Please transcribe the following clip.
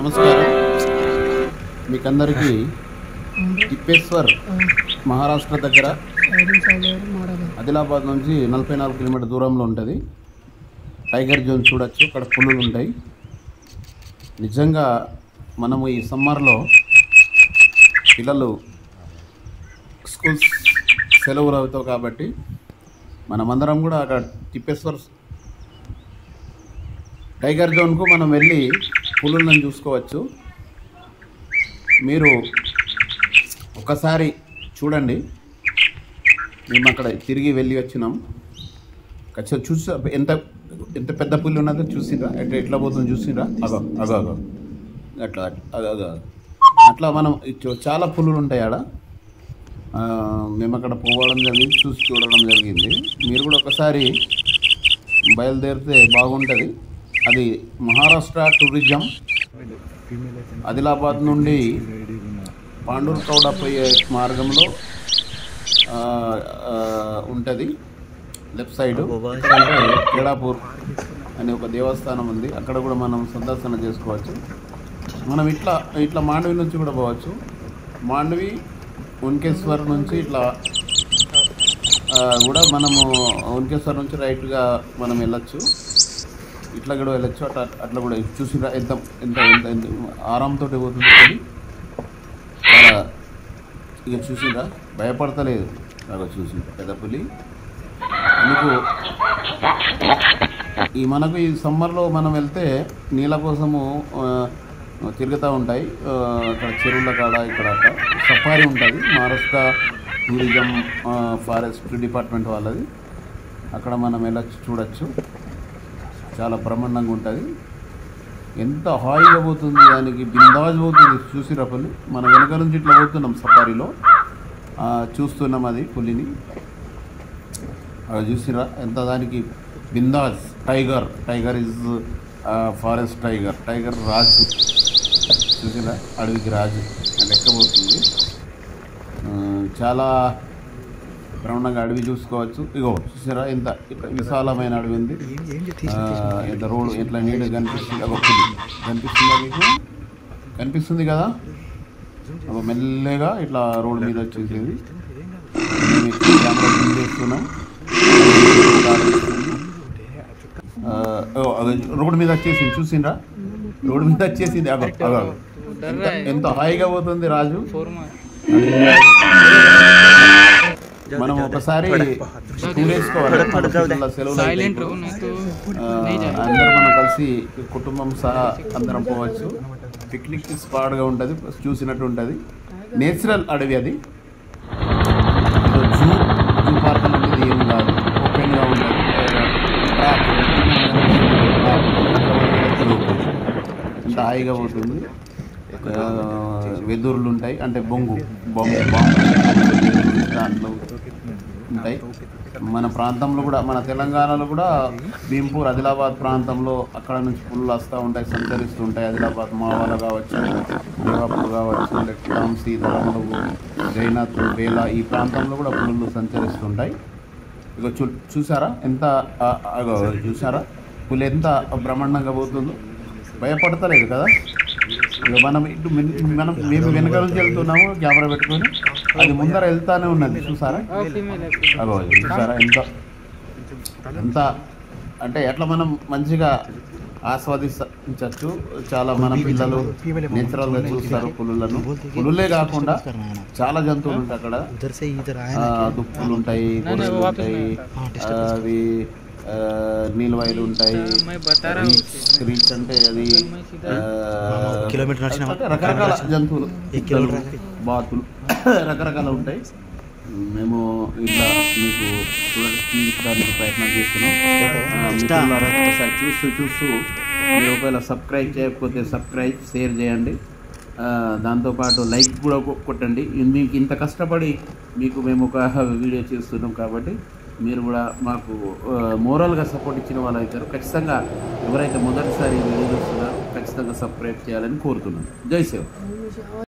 నమస్కారం మీకందరికీ తిప్పేశ్వర్ మహారాష్ట్ర దగ్గర ఆదిలాబాద్ నుంచి నలభై నాలుగు కిలోమీటర్ దూరంలో ఉంటుంది టైగర్ జోన్ చూడొచ్చు అక్కడ పులులు ఉంటాయి నిజంగా మనము ఈ సమ్మర్లో పిల్లలు స్కూల్స్ సెలవులు అవుతావు కాబట్టి మనమందరం కూడా అక్కడ తిప్పేశ్వర్ టైగర్ జోన్కు మనం వెళ్ళి పులులను చూసుకోవచ్చు మీరు ఒకసారి చూడండి మేము అక్కడ తిరిగి వెళ్ళి వచ్చినాం ఖచ్చితంగా చూసా ఎంత ఎంత పెద్ద పుల్లి ఉన్నదో చూసిరా ఎట్లా ఎట్లా పోతుందో చూసిరా అగో అగో అగో అట్లా అగో అగో అట్లా మనం ఇచ్చో- చాలా పులులు ఉంటాయి ఆడ ఆ, మేము అక్కడ పోవడం జరిగింది చూసి చూడడం జరిగింది మీరు కూడా ఒకసారి బయలుదేరితే బాగుంటుంది అది మహారాష్ట్ర టూరిజం ఆదిలాబాద్ నుండి పాండూర్ కౌడ పోయే మార్గంలో ఉంటుంది లెఫ్ట్ సైడ్ కేడాపూర్ అనే ఒక దేవస్థానం ఉంది అక్కడ కూడా మనం సందర్శన చేసుకోవచ్చు మనం ఇట్లా ఇట్లా మాండవి నుంచి కూడా పోవచ్చు మాండవి ఉన్కేశ్వర్ నుంచి ఇట్లా ఆ, కూడా మనము ఉన్కేశ్వర్ నుంచి రైట్గా మనం వెళ్ళొచ్చు ఇట్లా కూడా వెళ్ళొచ్చు అట్లా అట్లా కూడా చూసి ఎంత ఎంత ఎంత ఎంత ఆరాంతో పోతుంది పులి. చాలా ఇక చూసిందా భయపడతలేదు బాగా చూసి పెద్ద పులి అందుకు ఈ మనకు ఈ సమ్మర్లో మనం వెళ్తే నీళ్ళ కోసము ఆ, తిరుగుతూ ఉంటాయి ఆ, అక్కడ చెరువుల కాడ ఇక్కడ అక్కడ సఫారీ ఉంటుంది మహారాష్ట్ర టూరిజం ఆ, ఫారెస్ట్ డిపార్ట్మెంట్ వాళ్ళది అక్కడ మనం వెళ్ళొచ్చు చూడొచ్చు చాలా బ్రహ్మాండంగా ఉంటుంది ఎంత హాయిగా పోతుంది దానికి బిందాజ్ పోతుంది చూసిరా పులి మన వెనక నుంచి ఇట్లా పోతున్నాం సఫారీలో ఆ, చూస్తున్నాం అది పులిని అది చూసిరా ఎంత దానికి బిందాజ్ tiger tiger is forest tiger tiger రాజు చూసిరా అడవికి రాజు లెక్కబోతుంది ఆ, చాలా బ్రహ్మాండంగా అడవి చూసుకోవచ్చు ఇగో చూసారా ఎంత ఇంత విశాలమైన అడవి ఉంది ఆ, ఎంత రోడ్ ఎట్లా నీడ కనిపిస్తుంది ఒక పులి కనిపిస్తుందా మీకు కనిపిస్తుంది కదా ఒక మెల్లగా ఇట్లా రోడ్ మీద వచ్చేసింది మేము ఎక్కువ కెమెరా జూమ్ చేస్తున్నాం ఆ, ఓ, అది రోడ్ మీద వచ్చేసింది చూసిండ్రా రోడ్ మీద వచ్చేసింది అగో అగో అగో. ఎంత ఎంత హాయిగా పోతుంది రాజు మనం ఒకసారి టూర్ వేసుకోవాలి మన పిల్లల సెలవులు साइलेंट అయిపోయి. रहो नहीं तो ఆ, అందరం మనం కలిసి కుటుంబం సహా అందరం పోవచ్చు పిక్నిక్ స్పాట్గా ఉంటుంది చూసినట్టు ఉంటుంది నేచురల్ అడవి అది ఏదో జూ జూ పార్క్ అనేది ఏం కాదు ఓపెన్గా ఉంటుంది ట్రాక్ ఎంత హాయిగా పోతుంది ఆ, వెదురులు ఉంటాయి అంటే బొంగు బొంగు బాంబు దాంట్లో ఉంటాయి మన ప్రాంతంలో కూడా మన తెలంగాణలో కూడా భీంపూర్ ఆదిలాబాద్ ప్రాంతంలో అక్కడ నుంచి పుల్లు వస్తూ ఉంటాయి సంచరిస్తూ ఉంటాయి ఆదిలాబాద్ మావాల కావచ్చు దేవాపూర్ కావచ్చు లేకపోతే తాంసీ ధరములుగు జైనాథ్ బేలా ఈ ప్రాంతంలో కూడా పులులు సంచరిస్తుంటాయి ఇక చూ చూసారా ఎంత ఆ, అగో చూసారా పులి ఎంత బ్రహ్మాండంగా పోతుందో భయపడతలేదు కదా ఇక మనం ఇటు మిన్- మనం మేము వెనక నుంచి వెళ్తున్నాము కెమెరా పెట్టుకొని అది ముందర వెళ్తానే ఉన్నది చూసారా फीमेल है అగో చూసారా ఎంత ఎంత అంటే ఎట్లా మనం మంచిగా ఆస్వాదించవచ్చు చాలా మన పిల్లలు నేచురల్ గా చూస్తారు పులులను పులులే కాకుండా చాలా జంతువులు ఉంటాయి అక్కడ उधर से इधर आया ఆ, దుప్పులు ఉంటాయి గొర్రెలు ఉంటాయి ఆ, అవి ఆ, నీలవాయిలు ఉంటాయి मैं बता रहा हूँ రీచ్ రీచ్ అంటే అది ఆ, కిలోమీటర్ నడిచినా అంటే రకరకాల జంతువులు ఏ కిలోమీటర్ బాతులు రకరకాల ఉంటాయి మేము ఇట్లా మీకు చూడడానికి ప్రయత్నం చేస్తున్నాం ఆ, మిత్రులారా ఒకసారి చూస్తూ చూస్తూ మీరు ఒకవేళ సబ్స్క్రైబ్ చేయకపోతే సబ్స్క్రైబ్ షేర్ చేయండి ఆ, దాంతోపాటు లైక్ కూడా కొ- కొట్టండి ఇ- మీకు ఇంత కష్టపడి మీకు మేము ఒక వీడియో చేస్తున్నాం కాబట్టి మీరు కూడా మాకు మోరల్గా సపోర్ట్ ఇచ్చిన వాళ్ళు అవుతారు ఖచ్చితంగా ఎవరైతే మొదటిసారి ఈ వీడియో చూస్తున్నారో ఖచ్చితంగా సబ్స్క్రైబ్ చేయాలని కోరుతున్నాను జై సేవ